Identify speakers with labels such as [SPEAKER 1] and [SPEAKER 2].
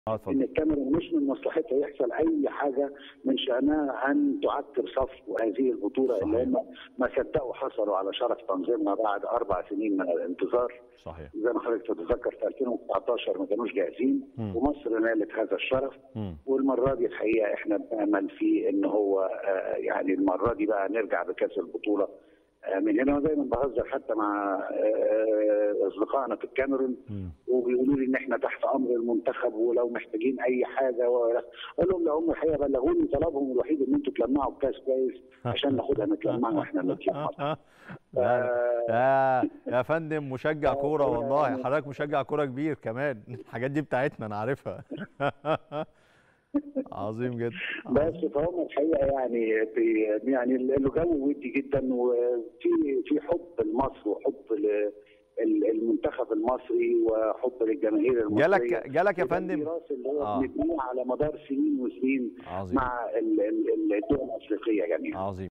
[SPEAKER 1] اه
[SPEAKER 2] ان
[SPEAKER 1] اتفضل
[SPEAKER 2] الكاميرون مش من مصلحتها يحصل اي حاجه من شانها ان تعكر صفو هذه البطوله
[SPEAKER 1] صحيح.
[SPEAKER 2] اللي هم ما صدقوا حصلوا على شرف تنظيمها بعد اربع سنين من الانتظار
[SPEAKER 1] صحيح
[SPEAKER 2] زي ما حضرتك تتذكر في 2019 ما كانوش جاهزين
[SPEAKER 1] مم.
[SPEAKER 2] ومصر نالت هذا الشرف
[SPEAKER 1] مم.
[SPEAKER 2] والمره دي الحقيقه احنا بنامل في ان هو آه، يعني المره دي بقى نرجع بكاس البطوله آه، من هنا ودايما بهزر حتى مع آه، اصدقائنا في الكاميرون
[SPEAKER 1] مم.
[SPEAKER 2] وبيقولوا لي ان احنا تحت امر المنتخب ولو محتاجين اي حاجه و- اقول لهم لا هم الحقيقه بلغوني طلبهم الوحيد ان انتوا تلمعوا بكاس كويس عشان ناخدها نتلمع واحنا بنتلمع
[SPEAKER 1] لا لا يا يا فندم مشجع كوره والله حضرتك مشجع كوره كبير كمان الحاجات دي بتاعتنا انا عارفها عظيم جدا
[SPEAKER 2] بس فهم الحقيقه يعني في يعني الجو ودي جدا وفي في حب لمصر وحب ل- ال- المنتخب المصري وحب للجماهير المصريه
[SPEAKER 1] جالك جالك يا
[SPEAKER 2] وده
[SPEAKER 1] فندم
[SPEAKER 2] الميراث اللي هو
[SPEAKER 1] آه.
[SPEAKER 2] بنبنيه على مدار سنين وسنين
[SPEAKER 1] عظيم
[SPEAKER 2] مع ال- ال- الدول الافريقيه جميعا
[SPEAKER 1] عظيم